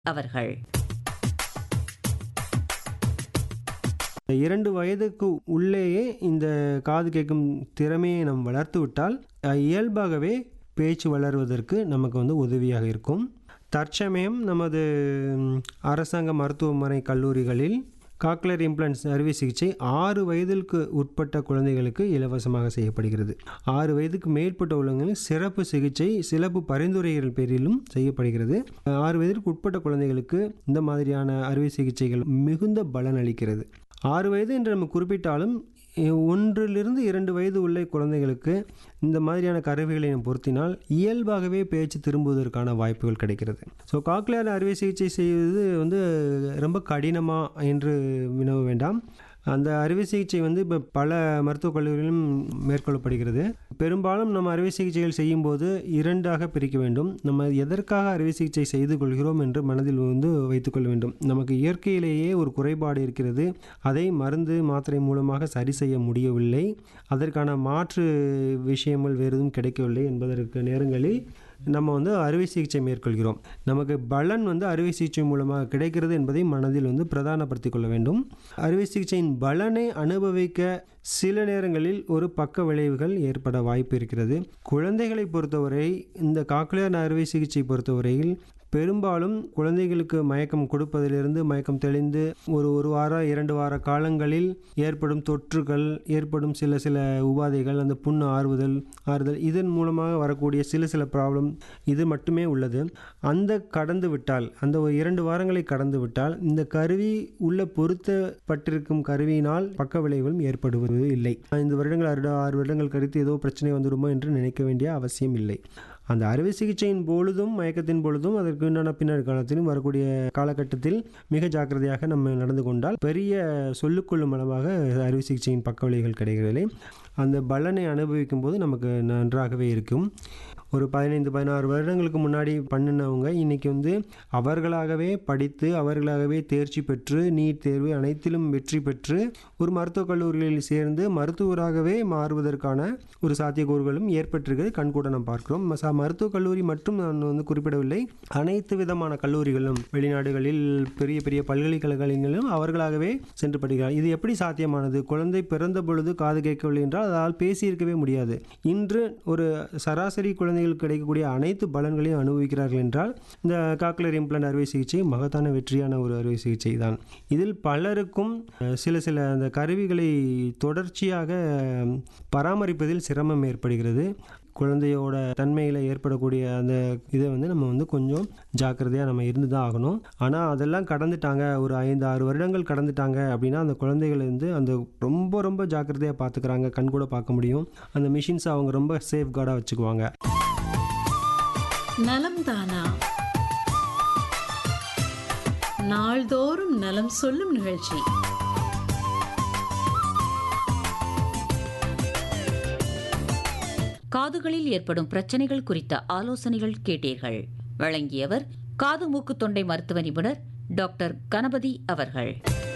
அவர்கள் இரண்டு வயதுக்கு உள்ளேயே இந்த காது கேட்கும் திறமையை நாம் வளர்த்து விட்டால் அஹ், இயல்பாகவே பேச்சு வளர்வதற்கு நமக்கு வந்து உதவியாக இருக்கும் தற்சமயம் நமது ம், அரசாங்க மருத்துவமனை கல்லூரிகளில் காக்லர் இம்ப்ளான்ஸ் அறுவை சிகிச்சை ஆறு வயதிற்கு உட்பட்ட குழந்தைகளுக்கு இலவசமாக செய்யப்படுகிறது ஆறு வயதுக்கு மேற்பட்ட உள்ளவங்களுக்கு சிறப்பு சிகிச்சை சிறப்பு பரிந்துரைகள் பேரிலும் செய்யப்படுகிறது ஆறு வயதிற்கு உட்பட்ட குழந்தைகளுக்கு இந்த மாதிரியான அறுவை சிகிச்சைகள் மிகுந்த பலன் அளிக்கிறது ஆறு வயது என்று நம்ம குறிப்பிட்டாலும் இ- ஒன்றிலிருந்து இரண்டு வயது உள்ள குழந்தைகளுக்கு இந்த மாதிரியான கருவிகளை நாம் பொருத்தினால் இயல்பாகவே பேச்சு திரும்புவதற்கான வாய்ப்புகள் கிடைக்கிறது ஸோ காக்லியர் அறுவை சிகிச்சை செய்வது வந்து ரொம்ப கடினமா என்று வினவ வேண்டாம் அந்த அறுவை சிகிச்சை வந்து இப்போ பல மருத்துவக் கல்லூரிகளிலும் மேற்கொள்ளப்படுகிறது பெரும்பாலும் நம்ம அறுவை சிகிச்சைகள் செய்யும்போது இரண்டாக பிரிக்க வேண்டும் நம்ம எதற்காக அறுவை சிகிச்சை செய்து கொள்கிறோம் என்று மனதில் வந்து வைத்துக்கொள்ள வேண்டும் நமக்கு இயற்கையிலேயே ஒரு குறைபாடு இருக்கிறது அதை மருந்து மாத்திரை மூலமாக சரி செய்ய முடியவில்லை அதற்கான மாற்று விஷயங்கள் வேறு எதுவும் கிடைக்கவில்லை என்பதற்கு நேரங்களில் நம்ம வந்து அறுவை சிகிச்சை மேற்கொள்கிறோம் நமக்கு பலன் வந்து அறுவை சிகிச்சை மூலமாக கிடைக்கிறது என்பதை மனதில் வந்து பிரதானப்படுத்திக் கொள்ள வேண்டும் அறுவை சிகிச்சையின் பலனை அனுபவிக்க சில நேரங்களில் ஒரு பக்க விளைவுகள் ஏற்பட வாய்ப்பு இருக்கிறது குழந்தைகளை பொறுத்தவரை இந்த காக்லியர் அறுவை சிகிச்சை பொறுத்தவரையில் பெரும்பாலும் குழந்தைகளுக்கு மயக்கம் கொடுப்பதிலிருந்து மயக்கம் தெளிந்து ஒரு ஒரு வாரம் இரண்டு வார காலங்களில் ஏற்படும் தொற்றுகள் ஏற்படும் சில சில உபாதைகள் அந்த புண்ணு ஆறுதல் ஆறுதல் இதன் மூலமாக வரக்கூடிய சில சில ப்ராப்ளம் இது மட்டுமே உள்ளது அந்த கடந்து விட்டால் அந்த ஒரு இரண்டு வாரங்களை கடந்து விட்டால் இந்த கருவி உள்ள பொருத்தப்பட்டிருக்கும் கருவியினால் பக்க விளைவுகளும் ஏற்படுவது இல்லை ஐந்து வருடங்கள் ஆறு ஆறு வருடங்கள் கழித்து ஏதோ பிரச்சனை வந்துடுமோ என்று நினைக்க வேண்டிய அவசியம் இல்லை அந்த அறுவை சிகிச்சையின் பொழுதும் மயக்கத்தின் பொழுதும் அதற்கு உண்டான பின்னர் காலத்திலும் வரக்கூடிய காலகட்டத்தில் மிக ஜாக்கிரதையாக நம்ம நடந்து கொண்டால் பெரிய சொல்லுக்கொள்ளும் அளவாக அறுவை சிகிச்சையின் பக்க விளைவுகள் கிடைக்கவில்லை அந்த பலனை அனுபவிக்கும் போது நமக்கு நன்றாகவே இருக்கும் ஒரு பதினைந்து பதினாறு வருடங்களுக்கு முன்னாடி பண்ணினவங்க இன்னைக்கு வந்து அவர்களாகவே படித்து அவர்களாகவே தேர்ச்சி பெற்று நீட் தேர்வு அனைத்திலும் வெற்றி பெற்று ஒரு மருத்துவக் கல்லூரிகளில் சேர்ந்து மருத்துவராகவே மாறுவதற்கான ஒரு சாத்தியக்கூறுகளும் ஏற்பட்டிருக்கிறது கண்கூட நாம் பார்க்கிறோம் ம- மருத்துவக் கல்லூரி மட்டும் நான் வந்து குறிப்பிடவில்லை அனைத்து விதமான கல்லூரிகளும் வெளிநாடுகளில் பெரிய பெரிய பல்கலைக்கழகங்களிலும் அவர்களாகவே சென்று படிக்கிறார் இது எப்படி சாத்தியமானது குழந்தை பிறந்த பொழுது காது கேட்கவில்லை என்றால் அதால் பேசியிருக்கவே முடியாது இன்று ஒரு சராசரி குழந்தைகளுக்கு கிடைக்கக்கூடிய அனைத்து பலன்களையும் அனுபவிக்கிறார்கள் என்றால் இந்த காக்லர் இம்ப்ளான்ட் அறுவை சிகிச்சை மகத்தான வெற்றியான ஒரு அறுவை சிகிச்சை தான் இதில் பலருக்கும் அஹ், சில சில அந்த கருவிகளை தொடர்ச்சியாக அஹ், பராமரிப்பதில் சிரமம் ஏற்படுகிறது குழந்தையோட தன்மையில் ஏற்படக்கூடிய அந்த இதை வந்து நம்ம வந்து கொஞ்சம் ஜாக்கிரதையாக நம்ம இருந்து தான் ஆகணும் ஆனால் அதெல்லாம் கடந்துட்டாங்க ஒரு ஐந்து ஆறு வருடங்கள் கடந்துட்டாங்க அப்படின்னா அந்த குழந்தைகள் வந்து அந்த ரொம்ப ரொம்ப ஜாக்கிரதையாக பார்த்துக்கிறாங்க கண் கூட பார்க்க முடியும் அந்த மிஷின்ஸ் அவங்க ரொம்ப சேஃப் கார்டாக வச்சுக்குவாங்க நலம் தானா நாள்தோறும் நலம் சொல்லும் நிகழ்ச்சி காதுகளில் ஏற்படும் பிரச்சனைகள் குறித்த ஆலோசனைகள் கேட்டீர்கள் வழங்கியவர் காது மூக்கு தொண்டை மருத்துவ நிபுணர் டாக்டர் கணபதி அவர்கள்